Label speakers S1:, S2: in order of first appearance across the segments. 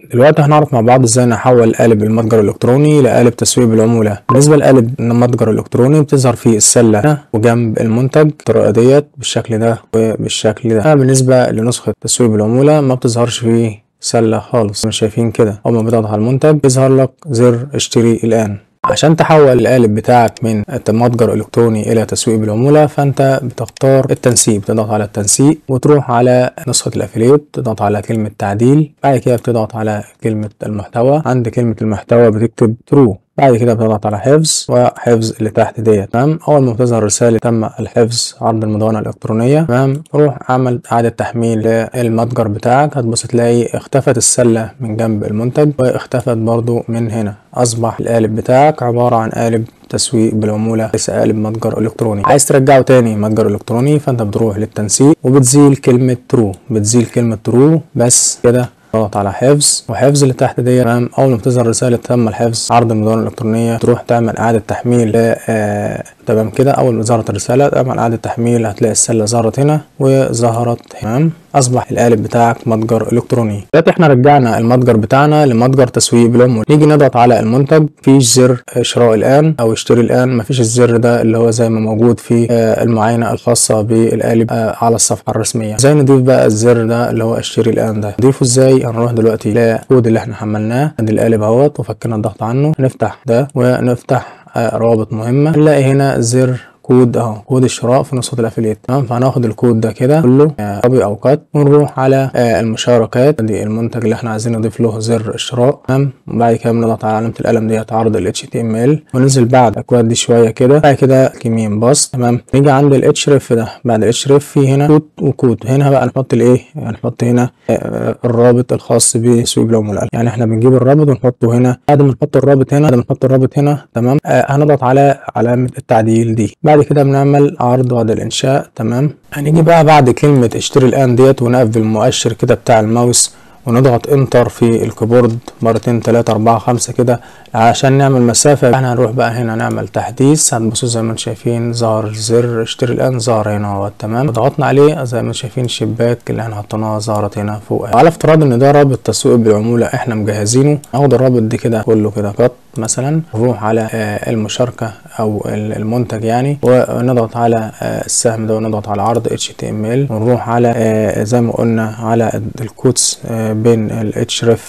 S1: دلوقتي هنعرف مع بعض ازاي نحول قالب المتجر الالكتروني لقالب تسويق بالعمولة بالنسبة لقالب المتجر الالكتروني بتظهر فيه السلة هنا وجنب المنتج بالطريقة ديت بالشكل ده وبالشكل ده أما بالنسبة لنسخة تسويق بالعمولة ما بتظهرش فيه سلة خالص مش شايفين كده أول ما بتضغط على المنتج بيظهر لك زر اشتري الآن عشان تحول القالب بتاعك من متجر الكتروني الى تسويق بالعموله فانت بتختار التنسيق بتضغط على التنسيق وتروح على نسخه الافيليت تضغط على كلمه تعديل بعد كده بتضغط على كلمه المحتوى عند كلمه المحتوى بتكتب ترو بعد كده بتضغط على حفظ وحفظ اللي تحت ديت تمام اول ما بتظهر رساله تم الحفظ عرض المدونه الالكترونيه تمام روح اعمل اعاده تحميل للمتجر بتاعك هتبص تلاقي اختفت السله من جنب المنتج واختفت برضو من هنا اصبح القالب بتاعك عباره عن قالب تسويق بالعمولة ليس قالب متجر الكتروني عايز ترجعه تاني متجر الكتروني فانت بتروح للتنسيق وبتزيل كلمة ترو بتزيل كلمة ترو بس كده تضغط على حفظ وحفظ اللي تحت دي تمام اول ما بتظهر رساله تم الحفظ عرض المدونه الالكترونيه تروح تعمل اعاده تحميل آه تمام كده اول ما ظهرت الرساله تعمل اعاده تحميل هتلاقي السله ظهرت هنا وظهرت تمام اصبح القالب بتاعك متجر الكتروني دلوقتي احنا رجعنا المتجر بتاعنا لمتجر تسويق بالعموله نيجي نضغط على المنتج مفيش زر شراء الان او اشتري الان مفيش الزر ده اللي هو زي ما موجود في آه المعاينه الخاصه بالقالب آه على الصفحه الرسميه ازاي نضيف بقى الزر ده اللي هو اشتري الان ده نضيفه ازاي هنروح دلوقتي للكود اللي احنا حملناه ادي القالب اهوت وفكنا الضغط عنه نفتح ده ونفتح آه روابط مهمه نلاقي هنا زر كود اهو كود الشراء في نسخه الافيليت تمام فهناخد الكود ده كده كله كوبي او كات ونروح على آه المشاركات دي المنتج اللي احنا عايزين نضيف له زر الشراء تمام وبعد كده بنضغط على علامه القلم ديت عرض ال HTML وننزل بعد الاكواد دي شويه كده بعد كده كمين باص تمام نيجي عند الاتش ريف ده بعد الاتش ريف في هنا كود وكود هنا بقى نحط الايه هنحط هنا آه الرابط الخاص بتسويق بالعموله يعني احنا بنجيب الرابط ونحطه هنا بعد ما نحط الرابط هنا بعد ما نحط الرابط هنا تمام آه هنضغط على علامه التعديل دي بعد كده بنعمل عرض بعد الانشاء تمام هنيجي بقى بعد كلمة اشتري الان ديت ونقفل المؤشر كده بتاع الماوس ونضغط انتر في الكيبورد مرتين تلاتة اربعة خمسة كده عشان نعمل مسافة احنا هنروح بقى هنا نعمل تحديث هتبصوا زي ما انتم شايفين ظهر زر اشتري الان ظهر هنا اهو تمام ضغطنا عليه زي ما انتم شايفين الشباك اللي احنا حطيناها ظهرت هنا فوق على افتراض ان ده رابط تسويق بالعمولة احنا مجهزينه ناخد الرابط ده كده كله كده قط مثلا نروح على المشاركة او المنتج يعني ونضغط على السهم ده ونضغط على عرض HTML ونروح على زي ما قلنا على الكوتس بين الاتشرف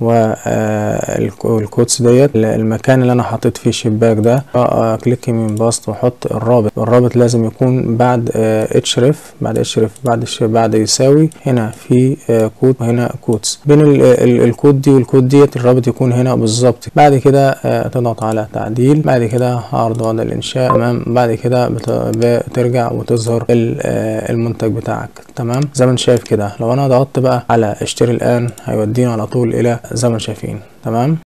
S1: والكوتس ديت المكان اللي انا حطيت فيه الشباك ده كليك يمين باست واحط الرابط الرابط لازم يكون بعد اتشرف بعد اتشرف بعد بعد يساوي هنا في كود وهنا كوتس بين الكود دي والكود ديت الرابط يكون هنا بالظبط بعد كده تضغط على تعديل بعد كده عرض وضع الانشاء تمام بعد كده بترجع وتظهر المنتج بتاعك تمام زي ما انت شايف كده لو انا ضغطت بقى على اشتري الان هيودينا على طول الى زي ما شايفين تمام